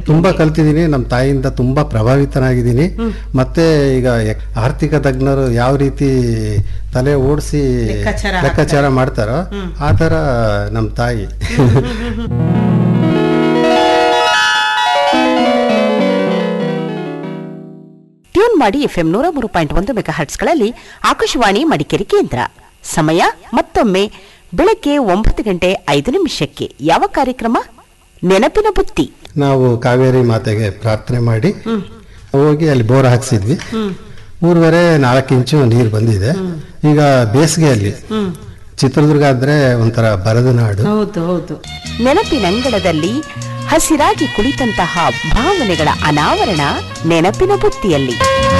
ತುಂಬಾ ಕಲ್ತಿದ್ದೀನಿ ನಮ್ಮ ತಾಯಿಯಿಂದ ತುಂಬಾ ಪ್ರಭಾವಿತನಾಗಿದ್ದೀನಿ ಮತ್ತೆ ಈಗ ಎಕ್- ಆರ್ಥಿಕ ತಜ್ಞರು ಯಾವ ರೀತಿ ತಲೆ ಓಡಿಸಿ ಲೆಕ್ಕಾಚಾರ ಲೆಕ್ಕಾಚಾರ ಮಾಡ್ತಾರೋ ಆ ತರ ನಮ್ಮ ತಾಯಿ ಟ್ಯೂನ್ ಮಾಡಿ ಎಫ್ಎಂ ನೂರ ಮೂರು ಪಾಯಿಂಟ್ ಒಂದು ಮೆಗಾ ಹರ್ಟ್ಸ್ಗಳಲ್ಲಿ ಆಕಾಶವಾಣಿ ಮಡಿಕೇರಿ ಕೇಂದ್ರ ಸಮಯ ಮತ್ತೊಮ್ಮೆ ಬೆಳಗ್ಗೆ ಒಂಬತ್ತು ಗಂಟೆ ಐದು ನಿಮಿಷಕ್ಕೆ ಯಾವ ಕಾರ್ಯಕ್ರಮ ನೆನಪಿನ ಬುತ್ತಿ ನಾವು ಕಾವೇರಿ ಮಾತೆಗೆ ಪ್ರಾರ್ಥನೆ ಮಾಡಿ ಹೋಗಿ ಅಲ್ಲಿ ಬೋರ್ ಹಾಕ್ಸಿದ್ವಿ ಮೂರುವರೆ ನಾಲ್ಕು ಇಂಚು ನೀರು ಬಂದಿದೆ ಈಗ ಬೇಸಿಗೆಯಲ್ಲಿ ಚಿತ್ರದುರ್ಗ ಆದ್ರೆ ಒಂಥರ ಬರದ ನಾಡು ಹೌದು ಹೌದು ನೆನಪಿನಂಗಳದಲ್ಲಿ ಹಸಿರಾಗಿ ಕುಳಿತಂತಹ ಭಾವನೆಗಳ ಅನಾವರಣ ನೆನಪಿನ ಬುತ್ತಿಯಲ್ಲಿ